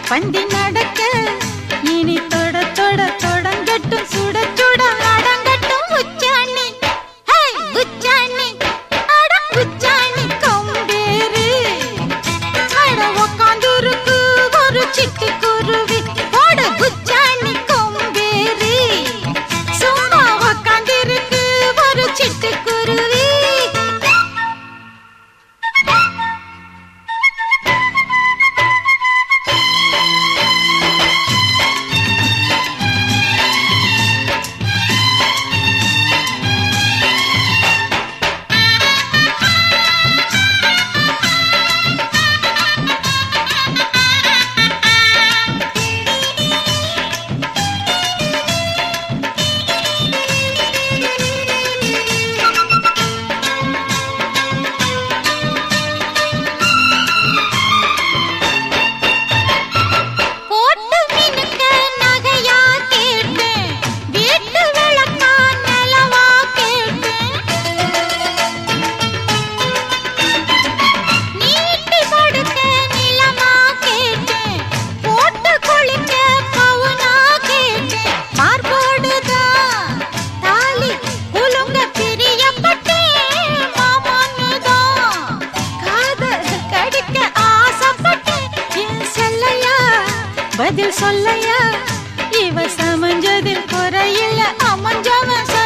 பந்தி நடக்க இனி தொட தொட தொடங்கட்டும் சுட சுட அடங்கட்டும் உச்சாணி ஹே, உச்சாணி அட உச்சாணி கொம்பேறு அட உக்காந்துருக்கு ஒரு சிட்டு குருவி போட உச்சாணி கொம்பேறு சும்மா உக்காந்திருக்கு ஒரு சிட்டு குருவி போட்டு மினுக்க நகையா கேட்டேன் வீட்டு விளக்கா நிலவா கேட்டேன் நீட்டி படுக்க நிலமா கேட்டேன் போட்டு குளிக்க பவுனா கேட்டேன் மார்போடுதான் தாலி குலுங்க பிரியப்பட்டேன் மாமான்னுதான் காதல் கடிக்க ஆசைப்பட்டேன் என் செல்லையா பதில் சொல்லையா இவ சமஞ்சதில் குறையில்ல அமைஞ்சவன்